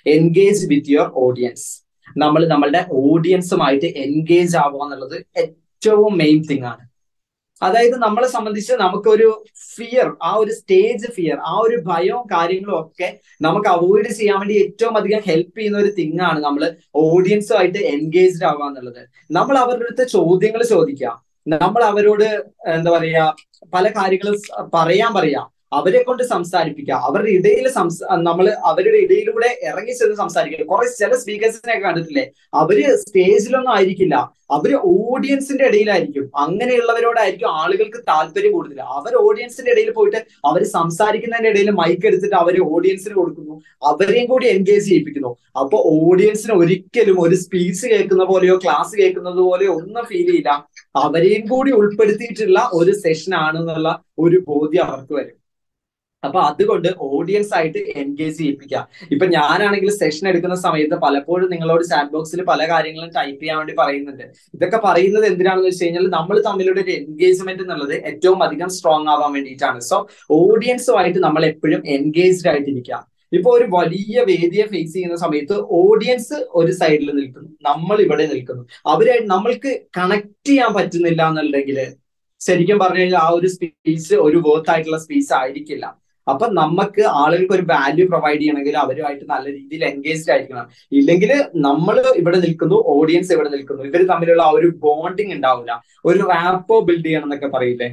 engage with your audience നമ്മൾ നമ്മളുടെ ഓഡിയൻസുമായിട്ട് engage ആവുക എന്നുള്ളത് ഏറ്റവും മെയിൻ തിങ് ആണ് അതായത് നമ്മളെ സംബന്ധിച്ച് നമുക്കൊരു ഫിയർ ആ ഒരു സ്റ്റേജ് ഫിയർ ആ ഒരു ഭയവും കാര്യങ്ങളും ഒക്കെ നമുക്ക് അവോയ്ഡ് ചെയ്യാൻ വേണ്ടി ഏറ്റവും അധികം ഹെൽപ്പ് ചെയ്യുന്ന ഒരു തിങ് ആണ് നമ്മൾ ഓഡിയൻസുമായിട്ട് എൻഗേജ്ഡ് ആവുക എന്നുള്ളത് നമ്മൾ അവരുടെ അടുത്ത് ചോദ്യങ്ങൾ ചോദിക്കുക നമ്മൾ അവരോട് എന്താ പറയാ പല കാര്യങ്ങളും പറയാൻ പറയാ അവരെ കൊണ്ട് സംസാരിപ്പിക്കുക അവരുടെ ഇടയിൽ സംസാ നമ്മൾ അവരുടെ ഇടയിലൂടെ ഇറങ്ങി ചെന്ന് സംസാരിക്കുക കുറെ ചില സ്പീക്കേഴ്സിനെ കണ്ടിട്ടില്ലേ അവര് സ്റ്റേജിലൊന്നും ആയിരിക്കില്ല അവര് ഓഡിയൻസിന്റെ ഇടയിലായിരിക്കും അങ്ങനെയുള്ളവരോടായിരിക്കും ആളുകൾക്ക് താല്പര്യം കൂടുതൽ അവർ ഓഡിയൻസിന്റെ ഇടയിൽ പോയിട്ട് അവർ സംസാരിക്കുന്നതിന്റെ ഇടയിൽ മൈക്ക് എടുത്തിട്ട് അവർ ഓഡിയൻസിന് കൊടുക്കുന്നു അവരെയും കൂടി എൻഗേജ് ചെയ്യിപ്പിക്കുന്നു അപ്പൊ ഓഡിയൻസിന് ഒരിക്കലും ഒരു സ്പീച്ച് കേൾക്കുന്ന പോലെയോ ക്ലാസ് കേൾക്കുന്നത് പോലെയോ ഒന്നും ഫീൽ ചെയ്യില്ല അവരെയും കൂടി ഉൾപ്പെടുത്തിയിട്ടുള്ള ഒരു സെഷൻ ആണെന്നുള്ള ഒരു ബോധ്യം അവർക്ക് വരും അപ്പൊ അതുകൊണ്ട് ഓഡിയൻസ് ആയിട്ട് എൻഗേജ് ചെയ്യിപ്പിക്കുക ഇപ്പൊ ഞാനാണെങ്കിൽ സെഷൻ എടുക്കുന്ന സമയത്ത് പലപ്പോഴും നിങ്ങളോട് ചാറ്റ് ബോക്സിൽ പല കാര്യങ്ങളും ടൈപ്പ് ചെയ്യാൻ വേണ്ടി പറയുന്നുണ്ട് ഇതൊക്കെ പറയുന്നത് എന്തിനാണെന്ന് വെച്ച് കഴിഞ്ഞാൽ നമ്മൾ തമ്മിലുള്ള ഒരു എൻഗേജ്മെന്റ് എന്നുള്ളത് ഏറ്റവും അധികം സ്ട്രോങ് ആവാൻ വേണ്ടിയിട്ടാണ് സോ ഓഡിയൻസുമായിട്ട് നമ്മൾ എപ്പോഴും എൻഗേജ്ഡ് ആയിട്ടിരിക്കുക ഇപ്പൊ ഒരു വലിയ വേദിയെ ഫേസ് ചെയ്യുന്ന സമയത്ത് ഓഡിയൻസ് ഒരു സൈഡിൽ നിൽക്കുന്നു നമ്മൾ ഇവിടെ നിൽക്കുന്നു അവരെ നമ്മൾക്ക് കണക്ട് ചെയ്യാൻ പറ്റുന്നില്ല എന്നുണ്ടെങ്കിൽ ശരിക്കും പറഞ്ഞു കഴിഞ്ഞാൽ ആ ഒരു സ്പീച്ച് ഒരു വർത്ത് ആയിട്ടുള്ള സ്പീച്ച് ആയിരിക്കില്ല അപ്പൊ നമുക്ക് ആളുകൾക്ക് ഒരു വാല്യൂ പ്രൊവൈഡ് ചെയ്യണമെങ്കിൽ അവരുമായിട്ട് നല്ല രീതിയിൽ എൻഗേജ്ഡ് ആയിരിക്കണം ഇല്ലെങ്കിൽ നമ്മൾ ഇവിടെ നിൽക്കുന്നു ഓഡിയൻസ് ഇവിടെ നിൽക്കുന്നു ഇവർ തമ്മിലുള്ള ആ ഒരു ബോണ്ടിങ് ഉണ്ടാവില്ല ഒരു റാപ്പോ ബിൽഡ് ചെയ്യണം എന്നൊക്കെ പറയില്ലേ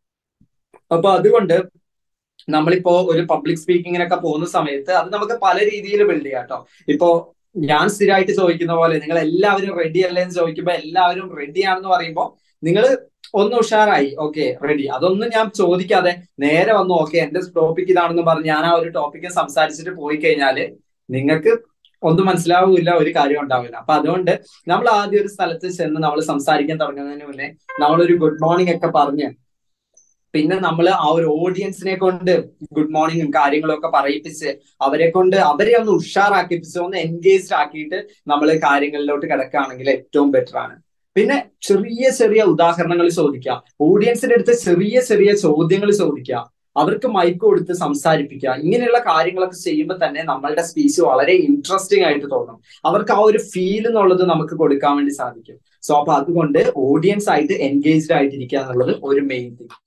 അപ്പൊ അതുകൊണ്ട് നമ്മളിപ്പോ ഒരു പബ്ലിക് സ്പീക്കിങ്ങിനൊക്കെ പോകുന്ന സമയത്ത് അത് നമുക്ക് പല രീതിയിൽ ബിൽഡ് ചെയ്യാം കേട്ടോ ഇപ്പോ ഞാൻ സ്ഥിരമായിട്ട് ചോദിക്കുന്ന പോലെ നിങ്ങൾ എല്ലാവരും റെഡി അല്ലേ എന്ന് ചോദിക്കുമ്പോൾ എല്ലാവരും റെഡി ആണെന്ന് പറയുമ്പോൾ നിങ്ങൾ ഒന്ന് ഉഷാറായി ഓക്കെ റെഡി അതൊന്നും ഞാൻ ചോദിക്കാതെ നേരെ വന്നു ഓക്കെ എന്റെ ടോപ്പിക് ഇതാണെന്ന് പറഞ്ഞ് ഞാൻ ആ ഒരു ടോപ്പിക്ക് സംസാരിച്ചിട്ട് പോയി കഴിഞ്ഞാല് നിങ്ങൾക്ക് ഒന്നും മനസ്സിലാവില്ല ഒരു കാര്യം ഉണ്ടാവില്ല അപ്പൊ അതുകൊണ്ട് നമ്മൾ ആദ്യം ഒരു സ്ഥലത്ത് ചെന്ന് നമ്മൾ സംസാരിക്കാൻ തുടങ്ങുന്നതിന് മുന്നേ നമ്മളൊരു ഗുഡ് മോർണിംഗ് ഒക്കെ പറഞ്ഞ് പിന്നെ നമ്മൾ ആ ഒരു ഓഡിയൻസിനെ കൊണ്ട് ഗുഡ് മോർണിംഗും കാര്യങ്ങളും ഒക്കെ പറയിപ്പിച്ച് അവരെ കൊണ്ട് അവരെ ഒന്ന് ഉഷാറാക്കിപ്പിച്ച് ഒന്ന് എൻഗേജ്ഡ് ആക്കിയിട്ട് നമ്മൾ കാര്യങ്ങളിലോട്ട് കിടക്കുകയാണെങ്കിൽ ഏറ്റവും ബെറ്റർ ആണ് പിന്നെ ചെറിയ ചെറിയ ഉദാഹരണങ്ങൾ ചോദിക്കുക ഓഡിയൻസിന്റെ അടുത്ത് ചെറിയ ചെറിയ ചോദ്യങ്ങൾ ചോദിക്കുക അവർക്ക് മൈക്ക് കൊടുത്ത് സംസാരിപ്പിക്കുക ഇങ്ങനെയുള്ള കാര്യങ്ങളൊക്കെ ചെയ്യുമ്പോൾ തന്നെ നമ്മളുടെ സ്പീച്ച് വളരെ ഇൻട്രസ്റ്റിംഗ് ആയിട്ട് തോന്നും അവർക്ക് ആ ഒരു ഫീൽ എന്നുള്ളത് നമുക്ക് കൊടുക്കാൻ വേണ്ടി സാധിക്കും സോ അപ്പൊ അതുകൊണ്ട് ഓഡിയൻസ് ആയിട്ട് എൻഗേജ്ഡ് ആയിട്ടിരിക്കുക എന്നുള്ളത് ഒരു മെയിൻ തിങ്